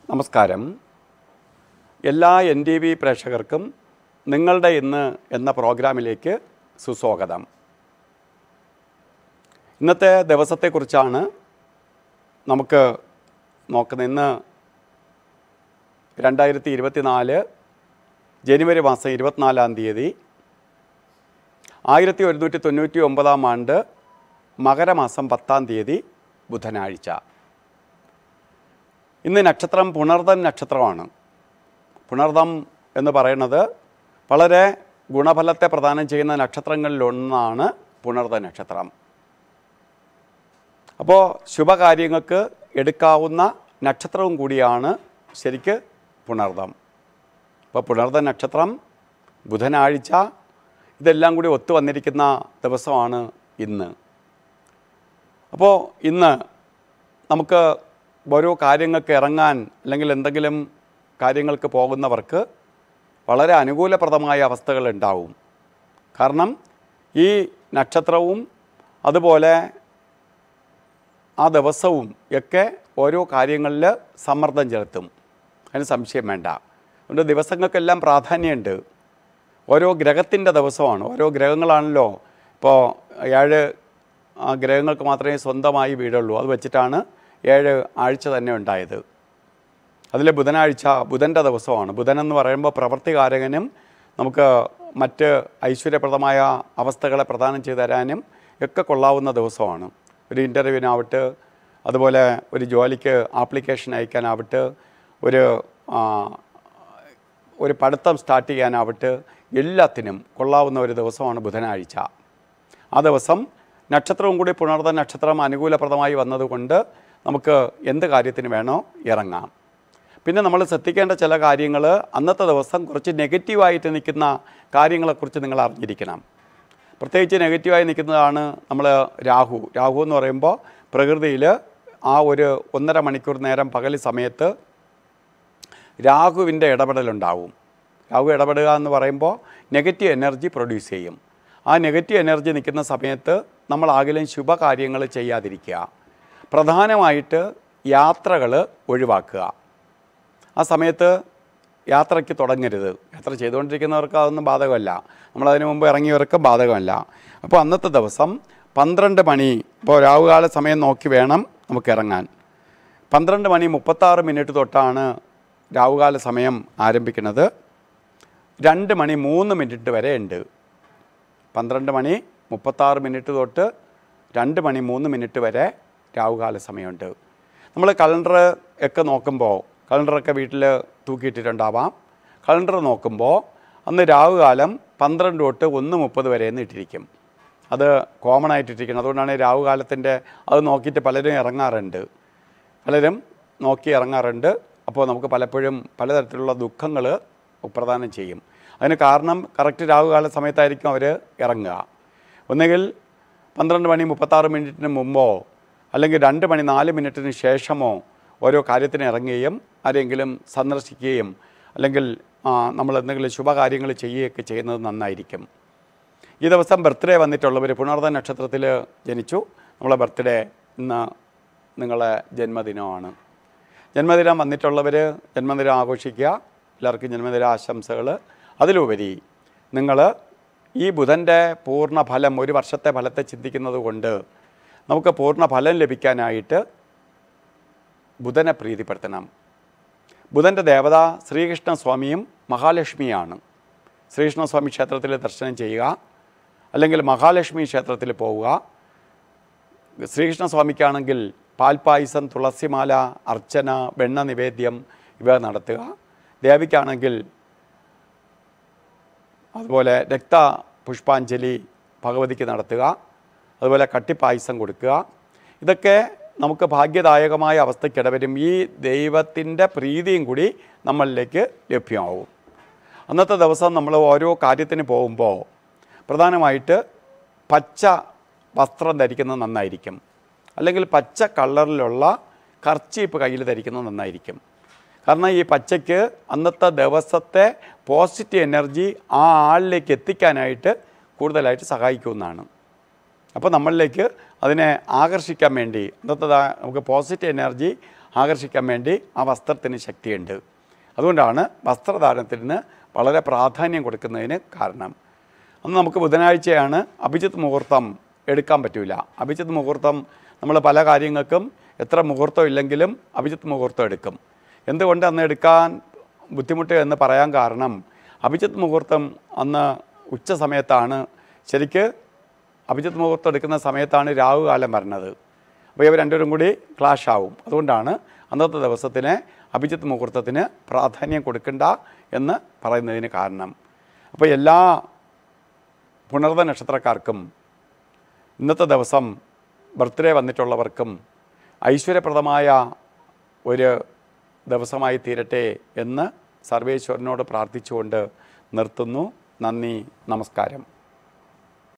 നമസ്കാരം എല്ലാ N T V പ്രേക്ഷകർക്കും നിങ്ങളുടെ ഇന്ന് എന്ന പ്രോഗ്രാമിലേക്ക് സുസ്വാഗതം ഇന്നത്തെ ദിവസത്തെക്കുറിച്ചാണ് നമുക്ക് നോക്കുന്ന ഇന്ന് രണ്ടായിരത്തി ഇരുപത്തിനാല് ജനുവരി മാസം ഇരുപത്തിനാലാം തീയതി ആയിരത്തി ഒരുന്നൂറ്റി തൊണ്ണൂറ്റി ഒമ്പതാം ആണ്ട് മകരമാസം പത്താം തീയതി ബുധനാഴ്ച ഇന്ന് നക്ഷത്രം പുണർദം നക്ഷത്രമാണ് പുണർദം എന്ന് പറയുന്നത് വളരെ ഗുണഫലത്തെ പ്രദാനം ചെയ്യുന്ന നക്ഷത്രങ്ങളിലൊന്നാണ് പുണർദ നക്ഷത്രം അപ്പോൾ ശുഭകാര്യങ്ങൾക്ക് എടുക്കാവുന്ന നക്ഷത്രവും കൂടിയാണ് ശരിക്ക് പുണർദം അപ്പോൾ പുണർദ നക്ഷത്രം ബുധനാഴ്ച ഇതെല്ലാം കൂടി ഒത്തു വന്നിരിക്കുന്ന ദിവസമാണ് ഇന്ന് അപ്പോൾ ഇന്ന് നമുക്ക് ഓരോ കാര്യങ്ങൾക്ക് ഇറങ്ങാൻ അല്ലെങ്കിൽ എന്തെങ്കിലും കാര്യങ്ങൾക്ക് പോകുന്നവർക്ക് വളരെ അനുകൂലപ്രദമായ അവസ്ഥകൾ ഉണ്ടാവും കാരണം ഈ നക്ഷത്രവും അതുപോലെ ആ ദിവസവും ഒക്കെ ഓരോ കാര്യങ്ങളിൽ സമ്മർദ്ദം ചെലുത്തും അതിന് സംശയം വേണ്ട അതുകൊണ്ട് ദിവസങ്ങൾക്കെല്ലാം പ്രാധാന്യമുണ്ട് ഓരോ ഗ്രഹത്തിൻ്റെ ദിവസമാണ് ഓരോ ഗ്രഹങ്ങളാണല്ലോ ഇപ്പോൾ ഏഴ് ആ ഗ്രഹങ്ങൾക്ക് മാത്രമേ സ്വന്തമായി വീടുള്ളൂ അത് വെച്ചിട്ടാണ് ഏഴ് ആഴ്ച തന്നെ ഉണ്ടായത് അതിൽ ബുധനാഴ്ച ബുധൻ്റെ ദിവസമാണ് ബുധൻ എന്ന് പറയുമ്പോൾ പ്രവൃത്തികാരകനും നമുക്ക് മറ്റ് ഐശ്വര്യപ്രദമായ അവസ്ഥകളെ പ്രദാനം ചെയ്തു തരാനും ഒക്കെ കൊള്ളാവുന്ന ദിവസമാണ് ഒരു ഇൻ്റർവ്യൂവിനാവട്ടെ അതുപോലെ ഒരു ജോലിക്ക് ആപ്ലിക്കേഷൻ അയക്കാനാവട്ടെ ഒരു ആ, ഒരു പഠിത്തം സ്റ്റാർട്ട് ചെയ്യാനാവട്ടെ എല്ലാത്തിനും കൊള്ളാവുന്ന ഒരു ദിവസമാണ് ബുധനാഴ്ച ആ ദിവസം നക്ഷത്രവും കൂടി പുണർന്ന നക്ഷത്രം അനുകൂലപ്രദമായി വന്നതുകൊണ്ട് നമുക്ക് എന്ത് കാര്യത്തിന് വേണോ ഇറങ്ങാം പിന്നെ നമ്മൾ ശ്രദ്ധിക്കേണ്ട ചില കാര്യങ്ങൾ അന്നത്തെ ദിവസം കുറച്ച് നെഗറ്റീവായിട്ട് നിൽക്കുന്ന കാര്യങ്ങളെക്കുറിച്ച് നിങ്ങൾ അറിഞ്ഞിരിക്കണം പ്രത്യേകിച്ച് നെഗറ്റീവായി നിൽക്കുന്നതാണ് നമ്മൾ രാഹു രാഹു എന്ന് പറയുമ്പോൾ പ്രകൃതിയിൽ ആ ഒരു ഒന്നര മണിക്കൂർ നേരം പകൽ സമയത്ത് രാഹുവിൻ്റെ ഇടപെടലുണ്ടാവും രാഹു ഇടപെടുക എന്ന് പറയുമ്പോൾ നെഗറ്റീവ് എനർജി പ്രൊഡ്യൂസ് ചെയ്യും ആ നെഗറ്റീവ് എനർജി നിൽക്കുന്ന സമയത്ത് നമ്മൾ ആകിലും ശുഭകാര്യങ്ങൾ ചെയ്യാതിരിക്കുക പ്രധാനമായിട്ട് യാത്രകൾ ഒഴിവാക്കുക ആ സമയത്ത് യാത്രയ്ക്ക് തുടങ്ങരുത് യാത്ര ചെയ്തുകൊണ്ടിരിക്കുന്നവർക്ക് അതൊന്നും ബാധകമല്ല നമ്മളതിന് മുമ്പ് ഇറങ്ങിയവർക്ക് ബാധകമല്ല അപ്പോൾ അന്നത്തെ ദിവസം പന്ത്രണ്ട് മണി ഇപ്പോൾ രാവുകാല സമയം നോക്കി വേണം നമുക്ക് ഇറങ്ങാൻ പന്ത്രണ്ട് മണി മുപ്പത്താറ് മിനിറ്റ് തൊട്ടാണ് രാവുകാല സമയം ആരംഭിക്കുന്നത് രണ്ട് മണി മൂന്ന് മിനിറ്റ് വരെ ഉണ്ട് പന്ത്രണ്ട് മണി മുപ്പത്താറ് മിനിറ്റ് തൊട്ട് രണ്ട് മണി മൂന്ന് മിനിറ്റ് വരെ രാവുകാല സമയമുണ്ട് നമ്മൾ കലണ്ടർ ഒക്കെ നോക്കുമ്പോൾ കലണ്ടറൊക്കെ വീട്ടിൽ തൂക്കിയിട്ടിട്ടുണ്ടാവാം കലണ്ടർ നോക്കുമ്പോൾ അന്ന് രാവുകാലം പന്ത്രണ്ട് തൊട്ട് ഒന്ന് മുപ്പത് വരെ എന്ന് ഇട്ടിരിക്കും അത് കോമൺ ആയിട്ടിരിക്കുന്നത് അതുകൊണ്ടാണ് രാവുകാലത്തിൻ്റെ അത് നോക്കിയിട്ട് പലരും ഇറങ്ങാറുണ്ട് പലരും നോക്കി ഇറങ്ങാറുണ്ട് അപ്പോൾ നമുക്ക് പലപ്പോഴും പലതരത്തിലുള്ള ദുഃഖങ്ങൾ പ്രദാനം ചെയ്യും അതിന് കാരണം കറക്റ്റ് രാവുകാല സമയത്തായിരിക്കും അവർ ഇറങ്ങുക ഒന്നുകിൽ പന്ത്രണ്ട് മണി മുപ്പത്താറ് മിനിറ്റിന് മുമ്പോ അല്ലെങ്കിൽ രണ്ട് മണി നാല് മിനിറ്റിന് ശേഷമോ ഓരോ കാര്യത്തിന് ഇറങ്ങുകയും ആരെങ്കിലും സന്ദർശിക്കുകയും അല്ലെങ്കിൽ ആ, നമ്മൾ എന്തെങ്കിലും ശുഭകാര്യങ്ങൾ ചെയ്യുകയൊക്കെ ചെയ്യുന്നത് നന്നായിരിക്കും ഈ ദിവസം ബർത്ത്ഡേ വന്നിട്ടുള്ളവർ പുണർദ നക്ഷത്രത്തിൽ ജനിച്ചു നമ്മളെ ബർത്ത്ഡേ ഇന്ന് നിങ്ങളെ ജന്മദിനമാണ് ജന്മദിനം വന്നിട്ടുള്ളവർ ജന്മദിനം ആഘോഷിക്കുക എല്ലാവർക്കും ജന്മദിന ആശംസകൾ അതിലുപരി നിങ്ങൾ ഈ ബുധൻ്റെ പൂർണ്ണ ഫലം ഒരു വർഷത്തെ ഫലത്തെ ചിന്തിക്കുന്നത് കൊണ്ട് നമുക്ക് പൂർണ്ണ ഫലം ലഭിക്കാനായിട്ട് ബുധനെ പ്രീതിപ്പെടുത്തണം ബുധൻ്റെ ദേവത ശ്രീകൃഷ്ണ സ്വാമിയും മഹാലക്ഷ്മിയാണ് ശ്രീകൃഷ്ണസ്വാമി ക്ഷേത്രത്തിൽ ദർശനം ചെയ്യുക അല്ലെങ്കിൽ മഹാലക്ഷ്മി ക്ഷേത്രത്തിൽ പോവുക ശ്രീകൃഷ്ണസ്വാമിക്കാണെങ്കിൽ പാൽപ്പായസം തുളസിമാല അർച്ചന വെണ്ണ നിവേദ്യം ഇവ നടത്തുക ദേവിക്കാണെങ്കിൽ അതുപോലെ രക്ത പുഷ്പാഞ്ജലി ഭഗവതിക്ക് നടത്തുക അതുപോലെ കട്ടിപ്പായസം കൊടുക്കുക ഇതൊക്കെ നമുക്ക് ഭാഗ്യദായകമായ അവസ്ഥയ്ക്കിടവരും ഈ ദൈവത്തിൻ്റെ പ്രീതിയും കൂടി നമ്മളിലേക്ക് ലഭ്യമാവും അന്നത്തെ ദിവസം നമ്മൾ ഓരോ കാര്യത്തിന് പോകുമ്പോൾ പ്രധാനമായിട്ട് പച്ച വസ്ത്രം ധരിക്കുന്നത് നന്നായിരിക്കും അല്ലെങ്കിൽ പച്ച കളറിലുള്ള കർച്ചീപ്പ് കയ്യിൽ ധരിക്കുന്നത് നന്നായിരിക്കും കാരണം ഈ പച്ചയ്ക്ക് അന്നത്തെ ദിവസത്തെ പോസിറ്റീവ് എനർജി ആ ആളിലേക്ക് എത്തിക്കാനായിട്ട് കൂടുതലായിട്ട് സഹായിക്കുമെന്നാണ് അപ്പോൾ നമ്മളിലേക്ക് അതിനെ ആകർഷിക്കാൻ വേണ്ടി അന്നത്തെ ദാ- നമുക്ക് പോസിറ്റീവ് എനർജി ആകർഷിക്കാൻ വേണ്ടി ആ വസ്ത്രത്തിന് ശക്തിയുണ്ട് അതുകൊണ്ടാണ് വസ്ത്രധാരണത്തിന് വളരെ പ്രാധാന്യം കൊടുക്കുന്നതിന് കാരണം അന്ന് നമുക്ക് ബുധനാഴ്ചയാണ് അഭിജിത്ത് മുഹൂർത്തം എടുക്കാൻ പറ്റില്ല അഭിജിത്ത് മുഹൂർത്തം നമ്മൾ പല കാര്യങ്ങൾക്കും എത്ര മുഹൂർത്തം ഇല്ലെങ്കിലും അഭിജിത്ത് മുഹൂർത്തം എടുക്കും എന്തുകൊണ്ട് അന്ന് എടുക്കാൻ ബുദ്ധിമുട്ട് എന്ന് പറയാൻ കാരണം അഭിജിത്ത് മുഹൂർത്തം അന്ന് ഉച്ച സമയത്താണ് ശരിക്ക് അഭിജിത്ത് മുഹൂർത്തം എടുക്കുന്ന സമയത്താണ് രാഹുകാലം വരുന്നത് അപ്പോൾ ഇവർ രണ്ടുപേരും കൂടി ക്ലാഷ് ആവും അതുകൊണ്ടാണ് അന്നത്തെ ദിവസത്തിന് അഭിജിത്ത് മുഹൂർത്തത്തിന് പ്രാധാന്യം കൊടുക്കണ്ട എന്ന് പറയുന്നതിന് കാരണം അപ്പോൾ എല്ലാ പുണർത നക്ഷത്രക്കാർക്കും ഇന്നത്തെ ദിവസം ബർത്ത്ഡേ വന്നിട്ടുള്ളവർക്കും ഐശ്വര്യപ്രദമായ ഒരു ദിവസമായി തീരട്ടെ എന്ന് സർവേശ്വരനോട് പ്രാർത്ഥിച്ചുകൊണ്ട് നിർത്തുന്നു നന്ദി നമസ്കാരം